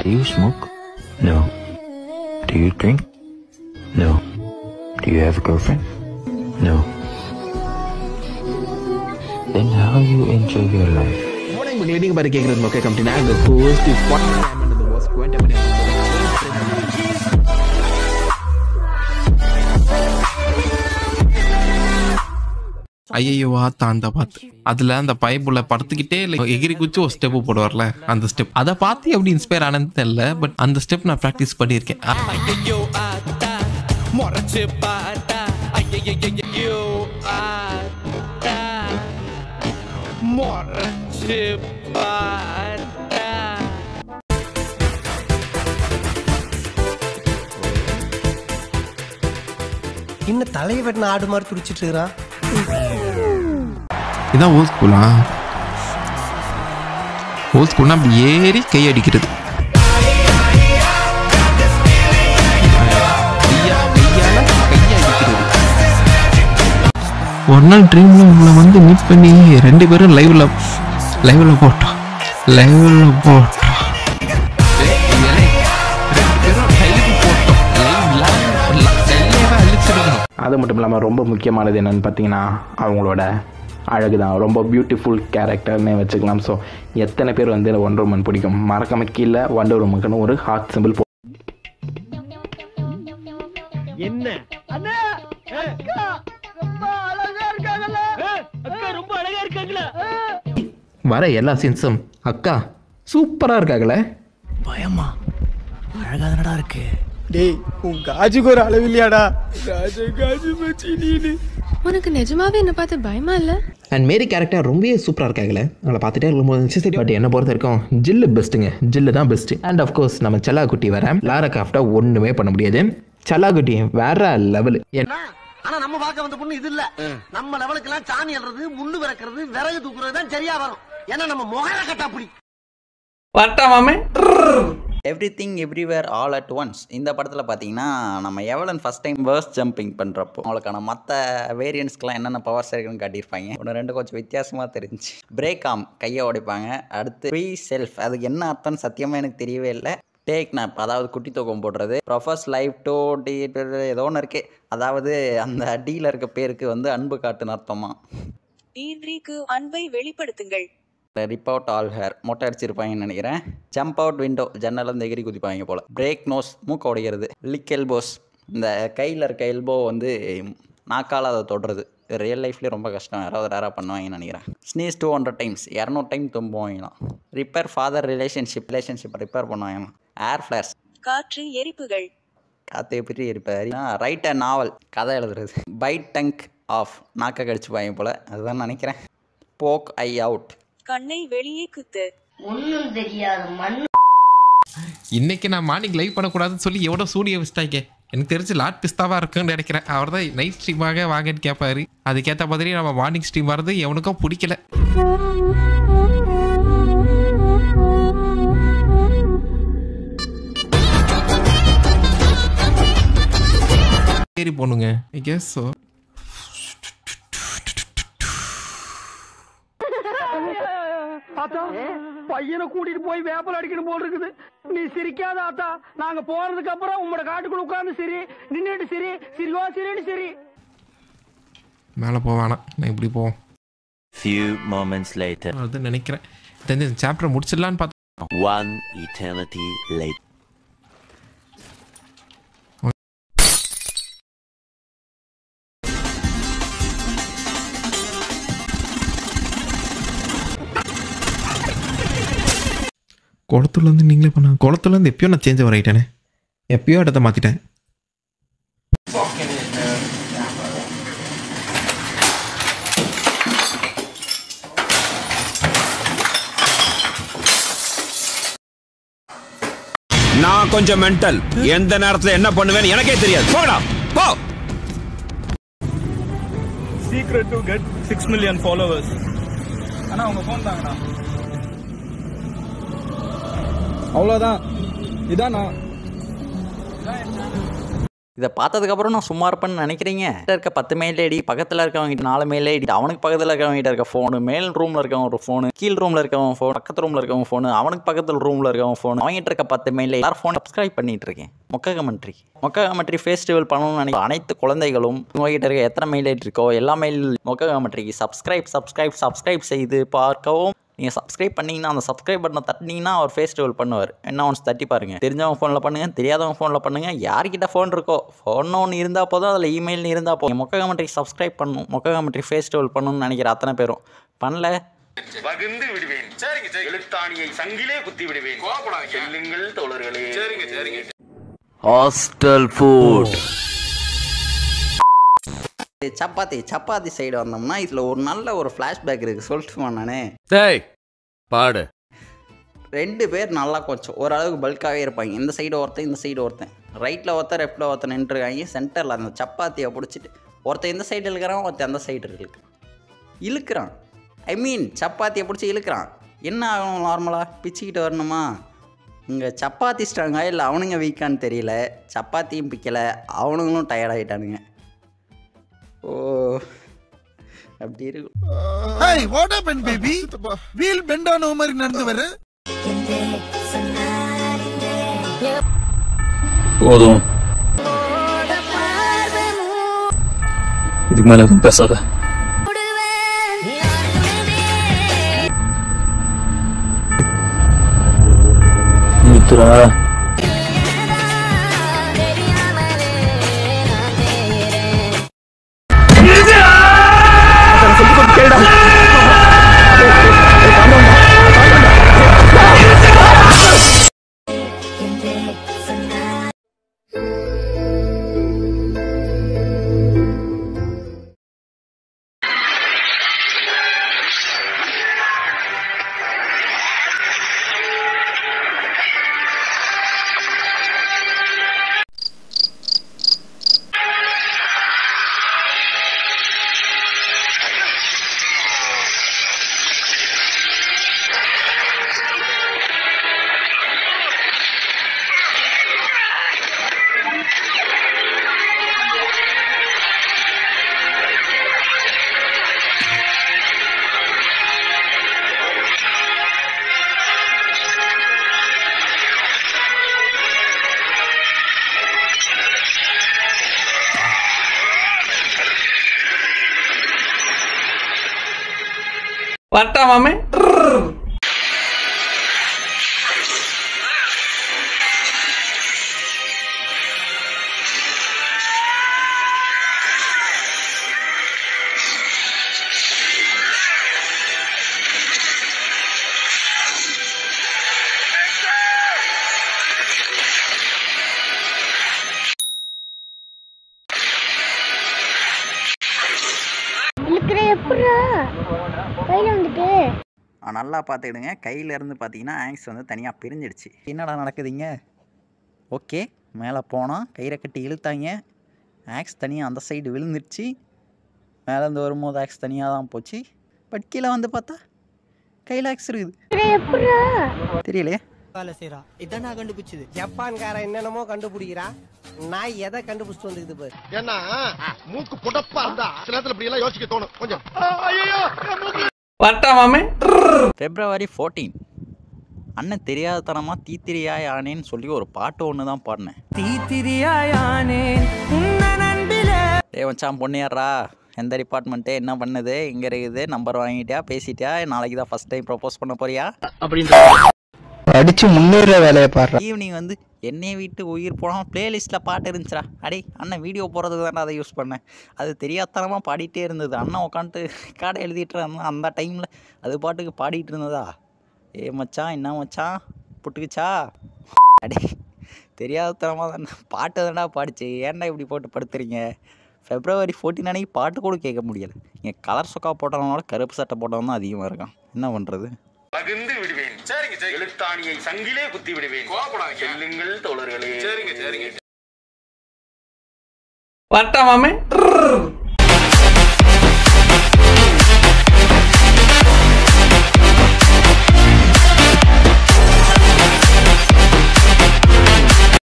Do you smoke? No. Do you drink? No. Do you have a girlfriend? No. Then how you enjoy your life? Morning மக்களே நீங்கள் பாரு கேட்குறது okay company அந்த host அந்த was quantum ஐயோ ஆத்தா அந்த பார்த்து அதுல அந்த பைப்புல படுத்துக்கிட்டே இல்லை எகிரி குச்சி ஒரு ஸ்டெப் போடுவார்ல அந்த ஸ்டெப் அதை பார்த்து எப்படி இன்ஸ்பயர் ஆனது தெரியல பட் அந்த ஸ்டெப் நான் ப்ராக்டிஸ் பண்ணியிருக்கேன் ஐயோ ஆத்தா முறைச்சு பாட்டா ஐயோ ஆத்தா முறைச்சு பாட்டா இன்னும் தலையை வெட்டின ஆடு மாதிரி துடிச்சிட்டு இருக்கிறான் இதான் ஓல்ட் ஸ்கூலா ஓல்ட் ஸ்கூல்னா அப்படி ஏறி கை அடிக்கிறது கையா- கையால கையை அடிக்கிறது. ஒரு நாள் ட்ரீம்ல உங்களை வந்து மீட் பண்ணி ரெண்டு பேரும் லைவ்ல லைவ்ல போட்டோம் லைவ்ல போட்டோம் ஏய், ஏலே, ரெண்டு பேரும் live போட்டோம். live ல செல்லையவே அழிச்சிடணும். அது மட்டும் இல்லாமல் ரொம்ப முக்கியமானது என்னன்னு பார்த்தீங்கன்னா அவங்களோட அழகு தான் ரொம்ப பியூட்டிஃபுல் கேரக்டர்னே வச்சுக்கலாம் ஸோ எத்தனை பேர் வந்து ஒண்டர் உமன் பிடிக்கும் மறக்காம கீழே ஒண்டர் உமனுக்குன்னு ஒரு ஹார்ட் சிம்பிள் போ வர எல்லா சீன்ஸும் அக்கா சூப்பராக இருக்காங்களே பயமா அழகா தானடா இருக்கு டேய் உன் காஜுக்கு ஒரு அளவு இல்லையாடா காஜு காஜு மச்சி நீனு உனக்கு நிஜமாவே என்ன பார்த்து பயமா இல்ல அண்ட் மேரி கேரக்டர் ரொம்பவே சூப்பராக இருக்காங்களே அவளை பார்த்துட்டே இருக்கும்போது இருந்துச்சு சரி பட் என்ன பொறுத்த வரைக்கும் ஜில்லு பெஸ்ட்டுங்க ஜில்லு தான் பெஸ்ட்டு அண்ட் அஃப்கோர்ஸ் நம்ம செல்லா குட்டி வர லாரா கிராஃப்டாக ஒன்றுமே பண்ண முடியாது செல்லா குட்டி வேற லெவலு ஆனா நம்ம பார்க்க வந்த பொண்ணு இது இல்ல நம்ம லெவலுக்கு எல்லாம் சாணி அல்றது முள்ளு விறக்கிறது விறகு தூக்குறது தான் சரியா வரும் ஏன்னா நம்ம முகர கட்டா அப்படி everything everywhere all at once இந்த படத்தில் பார்த்தீங்கன்னா நம்ம Evelyn first time verse jumping பண்ணுறப்போ அவங்களுக்கான மற்ற வேரியன்ஸ்க்கெலாம் என்னென்ன பவர்ஸ் இருக்குன்னு காட்டியிருப்பாங்க ஒன்று ரெண்டு கொஞ்சம் வித்தியாசமாக தெரிஞ்சு பிரேக் ஆம் கையை உடைப்பாங்க அடுத்து ஃப்ரீ செல்ஃப் அதுக்கு என்ன அர்த்தம்னு சத்தியமாக எனக்கு தெரியவே இல்லை டேக் நாப் அதாவது குட்டி தூக்கம் போடுறது ப்ரொஃபஸ் லைஃப் டோ டி ஏதோ ஒன்று இருக்கு அதாவது அந்த டீல இருக்க பேருக்கு வந்து அன்பு காட்டுன்னு அர்த்தமா ஈன்றிக்கு அன்பை வெளிப்படுத்துங்கள் ரிப் அவுட் ஆல் ஹேர் மொட்டை அடிச்சிருப்பாங்கன்னு நினைக்கிறேன் ஜம்ப் அவுட் விண்டோ ஜன்னல் இருந்து எகிரி குதிப்பாங்க போல் பிரேக் நோஸ் மூக்க உடைகிறது லிக் எல்போஸ் இந்த கையில் இருக்க எல்போ வந்து நாக்கால் அதை தொடுறது ரியல் லைஃப்லேயே ரொம்ப கஷ்டம் யாராவது ரேராக பண்ணுவாங்கன்னு நினைக்கிறேன் ஸ்னீஸ் டூ ஹண்ட்ரட் டைம்ஸ் இரநூறு டைம் தும்புவாங்களாம் repair father relationship relationship repair பண்ணுவாங்களாம் ஏர் ஃப்ளாஷ் காற்று எரிப்புகள் காற்று எப்படி இருப்பார் ரைட் அ நாவல் கதை எழுதுறது பைட் டங்க் ஆஃப் நாக்கை கடிச்சுப்பாங்க போல் அதுதான் நினைக்கிறேன் போக் ஐ அவுட் கண்ணை வெளியே குத்து ஒண்ணும் தெரியாது மண் இன்னைக்கு நான் மார்னிங் லைவ் பண்ணக்கூடாதுன்னு சொல்லி எவ்வளோ சூடிய வச்சிட்டாங்க எனக்கு தெரிஞ்சு லாட் பிஸ்தாவா இருக்குன்னு நினைக்கிறேன் அவர் தான் நைட் ஸ்ட்ரீமாக வாங்கன்னு கேட்பாரு அதுக்கேற்ற மாதிரி நம்ம மார்னிங் ஸ்ட்ரீம் வர்றது எவனுக்கும் பிடிக்கல சரி போனுங்க ஐ கெஸ் ஸோ ஆத்தா பையனை கூட்டிட்டு போய் வேப்பல் அடிக்கணும் போல் இருக்குது நீ சிரிக்காத ஆத்தா நாங்க போறதுக்கு அப்புறம் உங்களோட காட்டுக்குள்ள உட்கார்ந்து சரி நின்னுட்டு சரி சிரிவா சரின்னு சரி மேலே போவானா நான் இப்படி போவோம் Few moments later. அதுன்னு நினைக்கிறேன் தெரிஞ்சு சாப்டர் முடிச்சிடலான்னு பார்த்தா One eternity later. குளத்துலேருந்து நீங்களே பண்ண குளத்துலேருந்து எப்பயோ நான் சேஞ்ச் வரையிட்டேனே எப்பயோ இடத்த மாற்றிட்டேன் நான் கொஞ்சம் மென்டல் எந்த நேரத்துல என்ன பண்ணுவேன்னு எனக்கே தெரியாது போடா போ secret to get six million followers அண்ணா உங்க ஃபோன் தாங்கண்ணா அவ்வளோதான் இதாண்ணா இதை பார்த்ததுக்கப்புறம் நான் சும்மா இருப்பேன்னு நினைக்கிறீங்க கிட்ட இருக்க பத்து மெயில் ஐடி பக்கத்தில் இருக்கவங்க கிட்ட நாலு மெயில் ஐடி அவனுக்கு பக்கத்தில் இருக்கவங்க கிட்ட இருக்க ஃபோனு மேல் ரூமில் இருக்கவன் ஒரு ஃபோனு கீழ் ரூமில் இருக்கவன் ஃபோன் பக்கத்து ரூமில் இருக்கவன் ஃபோனு அவனுக்கு பக்கத்தில் ரூமில் இருக்கவன் ஃபோன் அவங்ககிட்ட இருக்க பத்து மெயில் எல்லாரும் ஃபோன் சப்ஸ்கிரைப் பண்ணிட்டு இருக்கேன் மொக்க கமெண்ட்ரி மொக்க கமெண்ட்ரி ஃபெஸ்டிவல் பண்ணணும்னு நினைக்கிற அனைத்து குழந்தைகளும் உங்ககிட்ட இருக்க எத்தனை மெயில் ஐடி இருக்கோ எல்லா மெயில் மொக்க கமெண்ட்ரிக்கு சப்ஸ்கிரைப் சப்ஸ்கிரைப் சப்ஸ்கிரைப் செய்து பார்க்கவும் நீங்கள் சப்ஸ்கிரைப் பண்ணீங்கன்னா அந்த சப்ஸ்கிரைப் பட்டனை தட்டினீங்கன்னா அவர் ஃபெஸ்டிவல் பண்ணுவார் என்ன ஒன்ஸ் தட்டி பாருங்க தெரிஞ்சவங்க ஃபோனில் பண்ணுங்க தெரியாதவங்க ஃபோனில் பண்ணுங்க யார்கிட்ட ஃபோன் இருக்கோ ஃபோன் ஒன்று இருந்தால் போதும் அதில் இமெயில் இருந்தால் போதும் மொக்க கமெண்ட்ரி சப்ஸ்கிரைப் பண்ணணும் மொக்க கமெண்ட்ரி ஃபெஸ்டிவல் பண்ணணும்னு நினைக்கிற அத்தனை பேரும் பண்ணல பகிர்ந்து விடுவேன் சரிங்க எழுத்தாணியை சங்கிலே குத்தி விடுவேன் செல்லுங்கள் தோழர்களே சரிங்க சரிங்க ஹாஸ்டல் ஃபுட் சப்பாத்தி சப்பாத்தி சைடு வந்தோம்னா இதில் ஒரு நல்ல ஒரு ஃப்ளாஷ்பேக் இருக்குது சொல்லிட்டு நானே டேய் பாடு ரெண்டு பேர் நல்லா கொஞ்சம் ஓரளவுக்கு பல்காகவே இருப்பாங்க இந்த சைடு ஒருத்தன் இந்த சைடு ஒருத்தன் ரைட்டில் ஒருத்தன் லெஃப்ட்டில் ஒருத்தன் நின்றுருக்காங்க சென்டரில் அந்த சப்பாத்தியை பிடிச்சிட்டு ஒருத்தன் இந்த சைடு இழுக்கிறான் ஒருத்தன் அந்த சைடு இழுக்கிறான் இழுக்கிறான் ஐ மீன் சப்பாத்தியை பிடிச்சி இழுக்கிறான் என்ன ஆகணும் நார்மலாக பிச்சுக்கிட்டு வரணுமா இங்கே சப்பாத்தி ஸ்ட்ராங்கா இல்லை அவனுங்க வீக்கான்னு தெரியல சப்பாத்தியும் பிக்கலை அவனுங்களும் டயர்ட் ஆகிட்டானுங்க ஓ அப்படி இருக்கும் hey what happen baby wheel bent ஆன மாதிரி நடந்து வர போதும் இதுக்கு மேல எதுவும் பேசாத நிறுத்துறா வரட்டா மாமே ஆ, நல்லா பார்த்துக்கிடுங்க கையிலேருந்து பார்த்தீங்கன்னா ஆங்ஸ் வந்து தனியாக பிரிஞ்சிடுச்சு என்னடா நடக்குதுங்க ஓகே மேலே போனால் கயிறை கட்டி இழுத்தாங்க ஆக்ஸ் தனியாக அந்த சைடு விழுந்துருச்சு மேலேருந்து வரும்போது ஆக்ஸ் தனியாக தான் போச்சு பட் கீழே வந்து பார்த்தா கையில் ஆக்ஸ் இருக்குது தெரியலையே வேலை செய்யறா இதான் நான் கண்டுபிடிச்சது ஜப்பான்காரன் என்னென்னமோ கண்டுபிடிக்கிறான் நான் எதை கண்டுபிடிச்சிட்டு வந்துக்குது பாரு ஏன்னா மூக்கு புடப்பா இருந்தா சில நேரத்துல இப்படி எல்லாம் யோசிக்க தோணும் கொஞ்சம் ஐயோ வரட்டா மாமே ஃபெப்ரவரி ஃபோர்டீன் அண்ணன் தெரியாதத்தனமாக தீத்திரியாய் ஆனேன்னு சொல்லி ஒரு பாட்டு ஒன்று தான் பாடினேன் டே மச்சான் பொண்ணியாரா எந்த டிபார்ட்மெண்ட்டு என்ன பண்ணுது இங்கே இருக்குது நம்பர் வாங்கிட்டியா பேசிட்டியா நாளைக்கு தான் ஃபஸ்ட் டைம் ப்ரப்போஸ் பண்ண போறியா அடிச்சு முன்னேற வேலையை பாரு ஈவினிங் வந்து என்னைய விட்டு உயிர் போனால் பிளேலிஸ்ட்டில் பாட்டு இருந்துச்சுடா அடே அண்ணன் வீடியோ போகிறதுக்கு தானே அதை யூஸ் பண்ணேன் அது தெரியாதனமாக பாடிட்டே இருந்தது அண்ணன் உட்காந்துட்டு காடை எழுதிட்டு இருந்தான் அந்த டைமில் அது பாட்டுக்கு பாடிட்டு இருந்ததா ஏ மச்சான் என்ன மச்சான் புட்டுக்குச்சா அடே தெரியாதனமாக தானே பாட்டு தானே பாடிச்சு ஏன்டா இப்படி போட்டு படுத்துறீங்க ஃபெப்ரவரி ஃபோர்டீன் அன்னைக்கு பாட்டு கூட கேட்க முடியல இங்கே கலர் சொக்கா போட்டவனோட கருப்பு சட்டை போட்டவன் தான் அதிகமாக இருக்கான் என்ன பண்ணுறது பகிர்ந்து விடுவேன் சரிங்க சரி எழுத்தாணியை சங்கிலே குத்தி விடுவேன் செல்லுங்கள் தோழர்களே சரிங்க சரிங்க வரட்டா மாமே